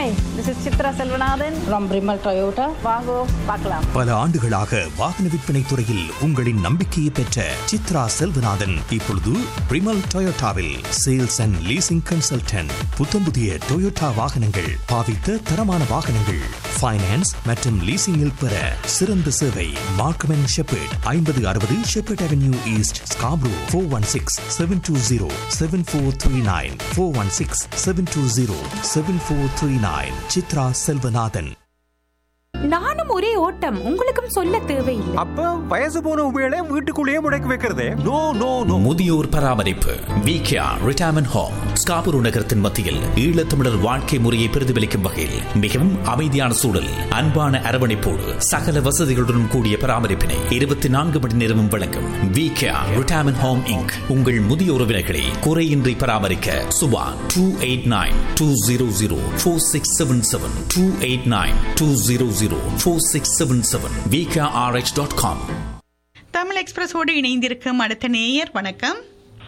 Hi this is Chitra Selvanathan from Brimal Toyota. வாங்கோ பார்க்கலாம் பல ஆண்டுகளாக வாகன விற்பனை துறையில் உங்களின் நம்பிக்கையை பெற்ற சித்ரா செல்வநாதன் இப்பொழுது பிரிமல் டொயோட்டாவில் சேல்ஸ் அண்ட் லீசிங் கன்சல்டன்ட் புத்தம் புதிய டொயோட்டா வாகனங்கள் பாவித்த தரமான வாகனங்கள் ஃபைனான்ஸ் மற்றும் லீசிங்கில் பெற சிறந்த சேவை மார்க்கம் அண்ட் ஷெப்பர்ட் ஐம்பது அறுபது Sheppard avenue east Scarborough four one six seven two zero seven four three nine four one six seven two zero seven four three nine Chitra Selvanathan நானும் ஒரே ஓட்டம் உங்களுக்கும் சொல்ல தேவையில்லை அப்ப வயசு போன உபயோக வீட்டுக்குள்ளேயே முடக்கி வைக்கிறதே நோ நோ நோ முதியோர் பராமரிப்பு விகேஆர் ரிட்டையர்மெண்ட் ஹோம் ஸ்காபுரு நகரத்தின் மத்தியில் ஈழத்தமிழர் வாழ்க்கை முறையை பிரதிபலிக்கும் வகையில் மிகவும் அமைதியான சூழல் அன்பான அரவணைப்போடு சகல வசதிகளுடன் கூடிய பராமரிப்பினை இருபத்தி நான்கு மணி நேரமும் வழங்கும் விகேஆர் ரிட்டையர்மெண்ட் ஹோம் இங்க் உங்கள் முதிய உறவினர்களை குறையின்றி பராமரிக்க Subha two eight nine two zero zero four six seven seven two eight nine two zero zero four six seven seven VKRH dot com Tamil எக்ஸ்பிரஸோடு இணைந்திருக்கும் அடுத்த நேயர் வணக்கம்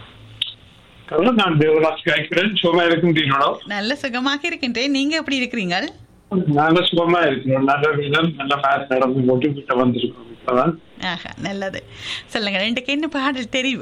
நான் தேவராஜ் கேட்கிறேன் சும்மா இருக்கின்றீர்களோ நல்ல சுகமாக இருக்கின்றேன் நீங்க எப்படி இருக்கிறீங்க நல்ல சுகமா இருக்கிறோம் நல்ல விதம் நல்ல மேட்ச் நடந்து கொண்டு கிட்ட வந்திருக்கோம் இப்பதான் ஆஹா நல்லது சொல்லுங்க ரெண்டுக்கு என்ன பாடல் தெரிவு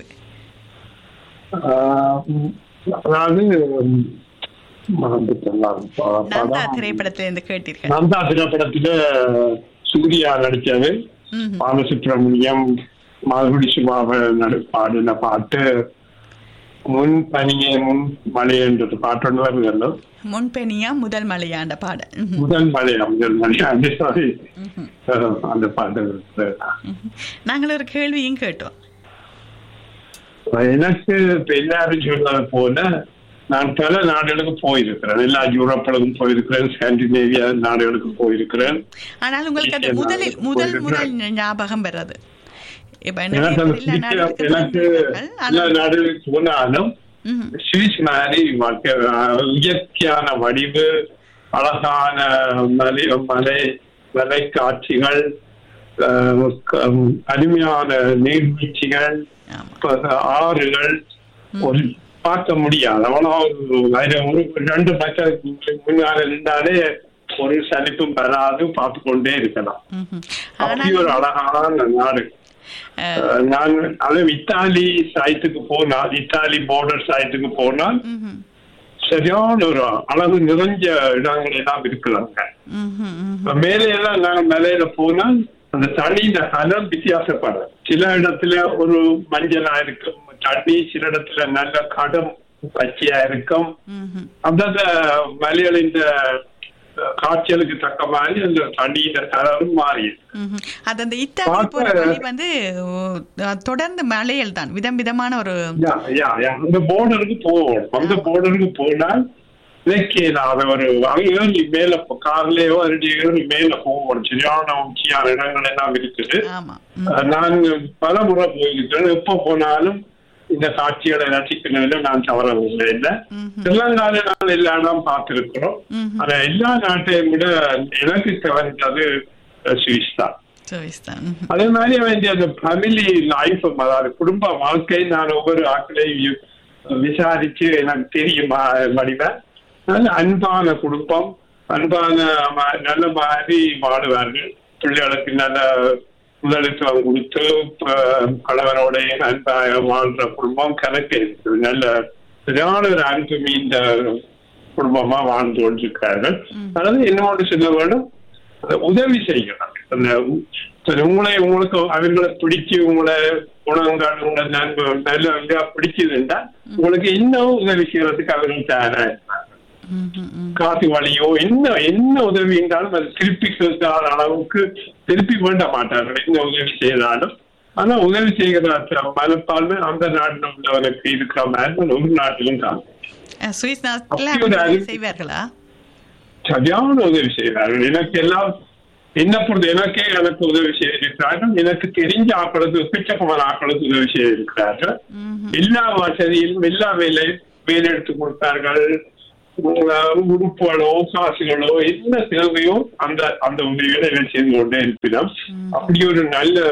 ஆஹ் உம், அதாவது உம், மறந்துட்டேன் நான். ப- நந்தா படம் திரைப்படத்திலிருந்து கேட்டீர்கள் நந்தா திரைப்படத்துல சூர்யா நடிச்சது ம்ஹும். பாலசுப்ரமணியம் மாதுடி சுபாவ நடு பாடின பாட்டு முன் பனியே முன் மலைன்றது பாட்டு வருதല്ലോ முன்பெனியா முதல் மலையாண்ட பாடல் ம்ஹும். முதல் மலையா முதல் மலையா அந்த சாரி அந்த பாட்டு ம்ஹும். நாங்கள் ஒரு கேள்வியும் கேட்டோம் எனக்கு இப்ப எல்லாரும் சொல்றது போல நான் பல நாடுகளுக்கு போயிருக்கிறேன் எல்லா யூரோப்பிலும் போயிருக்கிறேன் ஸ்காண்டினேவியா நாடுகளுக்கு போயிருக்கிறேன் ஆனால் உங்களுக்கு அது நிச்சயமா. முதலில் முதல் ஒரு முதல் ஞாபகம் வர்றது இப்ப எனக்கு அந்த எல்லா பிடிச்ச- நாடுகளுக்கும் எனக்கு போயிருக்கிறீர்கள். எல்லா ஆனால் நாடுகளுக்கு போனாலும் ம்ஹும். சுவிஸ் மாதிரி வாழ்க்கை, அஹ், இயற்கையான வடிவு அழகான மலை மலை மலை காட்சிகள் அஹ், க- அருமையான நீர்வீழ்ச்சிகள் ஆமா. ப- ஆறுகள் ஒரு பார்க்க முடியாது அவ்வளவு அது ஒரு ரெண்டு பக்கம் முன்னால இருந்தாலே ஒரு சலிப்பும் வராது பார்த்து கொண்டே இருக்கலாம் ம்ஹும். அப்படி ஒரு ஆனால் அழகான நாடு அஹ், அஹ் நான் அது இத்தாலி சைட்டுக்கு போனால் இத்தாலி பார்டர் சைட்டுக்கு போனால் ம்ஹும். சரியான ஒரு அழகு நிறைஞ்ச இடங்கள் எல்லாம் இருக்கலாங்க ம்ஹும். ம்ஹும். மேலே எல்லாம் நாங்க மேலையில போனால் அந்த தண்ணியின் கலம் வித்தியாசப்படும் சில இடத்துல ஒரு மஞ்சளா இருக்கும் தண்ணி சில இடத்துல நல்ல கடும் பச்சையா இருக்கும் ம்ஹும். அந்தந்த மலைகளின் காய்ச்சலுக்கு தக்க மாதிரி அந்த தண்ணியின் கலரும் மாறி இருக்கு. ம்ஹும். அது அந்த இத்தாலி பார்க்க- போற வழி வந்து ஓ, தொடர்ந்து மலைகள் தான் விதம் விதமான ஒரு யா, யா, யா. அந்த போர்டருக்கு போவோம் அந்த போர்டருக்கு போனால் இலக்கியலாத ஒரு அங்க ஏறி மேல கார்லயோ ரெண்டு ஏறி மேல போவோம் சரியான உச்சியான இடங்கள் எல்லாம் இருக்குது ஆமா ம். அஹ் நான் பல முறை போயிருக்கிறேன் எப்ப போனாலும் இந்த காட்சிகளை ரசிக்கிறதுல நான் தவறவில்லை இல்லை ம்ஹும். தெலங்கானா நான் எல்லா இடம் பார்த்திருக்கிறோம் ம்ஹும். ஆனா எல்லா நாட்டையும் விட எனக்கு கவனித்தது அஹ், சுவிஸ் தான் சுவிஸ் தான் ம்ஹும். அதே மாதிரி வந்து அந்த ஃபேமிலி லைஃப் அதாவது குடும்ப வாழ்க்கை நான் ஒவ்வொரு ஆட்களையும் விசாரிச்சு எனக்கு தெரியும் வடிவேன் நல்ல அன்பான குடும்பம் அன்பான ம- நல்ல மாதிரி வாழுவார்கள் பிள்ளைகளுக்கு நல்ல முதலித்துவம் கொடுத்து ப- கணவனோட அன்பாக வாழ்ற குடும்பம் கணக்கு இருக்குது நல்ல சரியான ஒரு அன்பு மீந்த குடும்பமா வாழ்ந்து கொண்டிருக்கிறார்கள் அதாவது என்னோட சொல்ல வேண்டும் அந்த உதவி செய்யணும் அந்த உ- சரி, உங்களை உங்களுக்கு அவர்களை பிடிச்சு உங்களை குணங்கள் உங்களை நண்பு நல்ல இதா பிடிக்குதுன்னா உங்களுக்கு இன்னும் உதவி செய்யறதுக்கு அவர்கள் தயாரா இருப்பாங்க ம்ஹும். ம். காசு வழியோ என்ன என்ன உதவி என்றாலும் அது திருப்பி கேட்காத அளவுக்கு திருப்பி வேண்ட மாட்டார்கள் என்ன உதவி செய்தாலும் ஆனா உதவி செய்கிற மனப்பான்மை அந்த நாட்டில் உள்ளவனுக்கு இருக்கிற மாதிரி ஒரு நாட்டிலும் தான் அஹ், சுவிஸ் நாட்டில் அப்படி ஒரு அப்படி அறிவு- செய்வார்களா சரியான உதவி செய்கிறார்கள் எனக்கு எல்லாம் என்ன பொறுத்து எனக்கே எனக்கு உதவி செய்திருக்கிறார்கள் எனக்கு தெரிஞ்ச ஆக்களுக்கு பிச்சக்கமான ஆக்களுக்கு உதவி செய்திருக்கிறார்கள் ம்ஹும். எல்லா வசதியிலும் எல்லா வேலை வேலை எடுத்து கொடுத்தார்கள் உங்க- உடுப்புகளோ காசுகளோ என்ன தேவையோ அந்த அந்த உதவிகளை எல்லாம் செய்து கொண்டே இருப்பினோம் அப்படி ஒரு நல்ல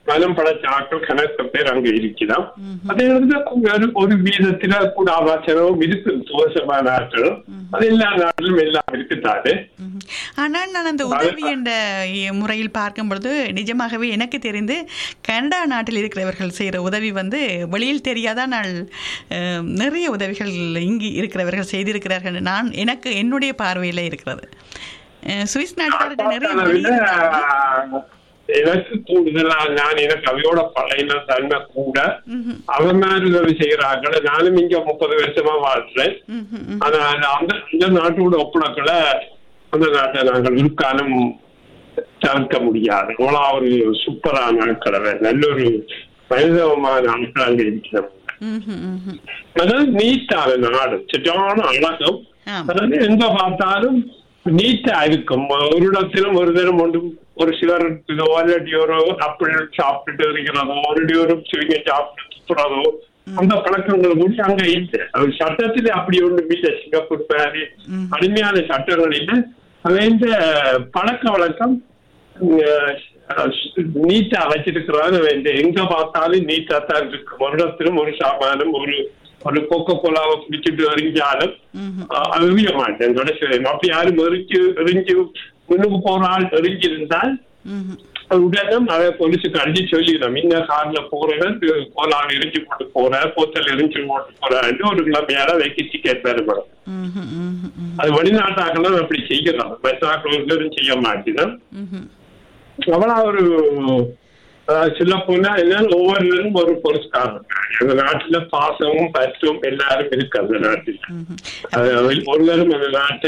மனம் படைச்ச ஆட்கள் கணக்கு பேர் அங்க இருக்கிறோம் அதே வந்து ஒரு ஒரு வீதத்துல கூட ஆபாசனம் இருக்கு துவசமான ஆட்களும் அது எல்லா நாட்டிலும் எல்லாம் இருக்குதாது ம்ஹும். ஆனால் நான் அந்த உதவி என்ற முறையில் பார்க்கும் பொழுது நிஜமாகவே எனக்கு தெரிந்து கனடா நாட்டில் இருக்கிறவர்கள் செய்கிற உதவி வந்து வெளியில் தெரியாத நான் அஹ், நிறைய உதவிகள் இங்கு இருக்கிறவர்கள் செய்திருக்கிறார்கள் நான் எனக்கு என்னுடைய பார்வையில் இருக்கிறது அஹ், சுவிஸ் நாட்டுக்காரர்கள் நிறைய அதை விட, வெளியில் எனக்கு கூடுதலா நான் எனக்கு அவையோட பழைய தன்மை கூட அவன் மாதிரி உதவி செய்யறாங்கள நானும் இங்க முப்பது வருஷமா வாழ்றேன் ஆனா அந்த அந்த நாட்டோட ஒப்பனக்கள அந்த நாட்டை நாங்கள் இருக்காலும் தவிர்க்க முடியாது அவ்வளோ ஒரு சூப்பரான ஆட்களை நல்ல ஒரு மனிதமான ஆட்கள் அங்க இருக்கிறோம் ம்ஹும், ம்ஹும். அதாவது நீட்டான நாடு சரியான அழகம் ஆம். அதாவது எங்க பார்த்தாலும் நீட்டா இருக்கும் ஒரு இடத்திலும் ஒரு தினம் ஒன்றும் ஒரு சிலர் இல்லாட்டி ஒரு அப்படி சாப்பிட்டுட்டு இருக்கிறதோ ஒரு ஒரு சிவிங்க சாப்பிட்டு துப்புறதோ அந்த பழக்கங்கள் கூட அங்க இல்லை அது சட்டத்துல அப்படி ஒன்று இல்லை சிங்கப்பூர் மாதிரி கடுமையான சட்டங்கள் இல்லை அது இந்த பழக்க வழக்கம் அஹ், நீட்டா வச்சிருக்கிறாரு இந்த எங்க பார்த்தாலும் நீட்டா தான் இருக்கு ஒரு இடத்திலும் ஒரு சாமானும் ஒரு ஒரு கோக்க கோலாவை குடிச்சிட்டு எறிஞ்சாலும் அஹ், அது எறிய மாட்டேன் கடைசி அப்படி யாரும் எரிஞ்சு எரிஞ்சு முன்னுக்கு போற ஆள் எரிஞ்சிருந்தால் உடனே அதை போலீஸுக்கு அடிச்சு சொல்லிடுறோம் இந்த கார்ல போறவன் கோலால் எரிஞ்சு போட்டு போற போத்தல் எரிஞ்சு போட்டு போறான்னு ஒரு கிளம்பியார வைக்க டிக்கெட் தருவோம் ம்ஹும், ம்ஹும், ம்ஹும், அது வெளிநாட்டாக்கெல்லாம் அப்படி செய்யலாம் மற்றாக்கள் செய்ய மாட்டேன் ம்ஹும். அவ்வளோ ஒரு அஹ், சொல்ல போனா என்னன்னு ஒவ்வொருவரும் ஒரு புரஸ்காரம் எங்க நாட்டுல பாசமும் பற்றும் எல்லாரும் இருக்கு அந்த நாட்டில் அது ஒருவரும் அந்த நாட்டை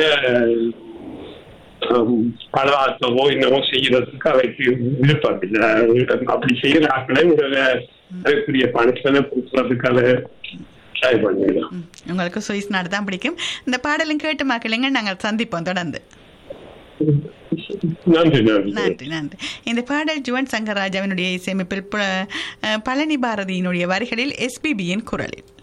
அஹ், பலவாக்கவோ என்னவோ செய்யறதுக்கு அவைக்கு விருப்பம் இல்லை அப்படி செய்யற ஆட்களை உங்களை அதுக்குரிய பணத்தை கொடுக்கறதுக்கு அதை ட்ரை பண்ணிடலாம் ம். உங்களுக்கு சுவிஸ் நாடு தான் பிடிக்கும் இந்த பாடலும் கேட்டு மக்களுங்க நாங்கள் சந்திப்போம் தொடர்ந்து நன்றி நன்றி நன்றி நன்றி இந்த பாடல் ஜுவன் சங்கர் ராஜாவினுடைய இசையமைப்பில் ப- அஹ், பழனி பாரதியினுடைய வரிகளில் எஸ்பிபியின் குரலில்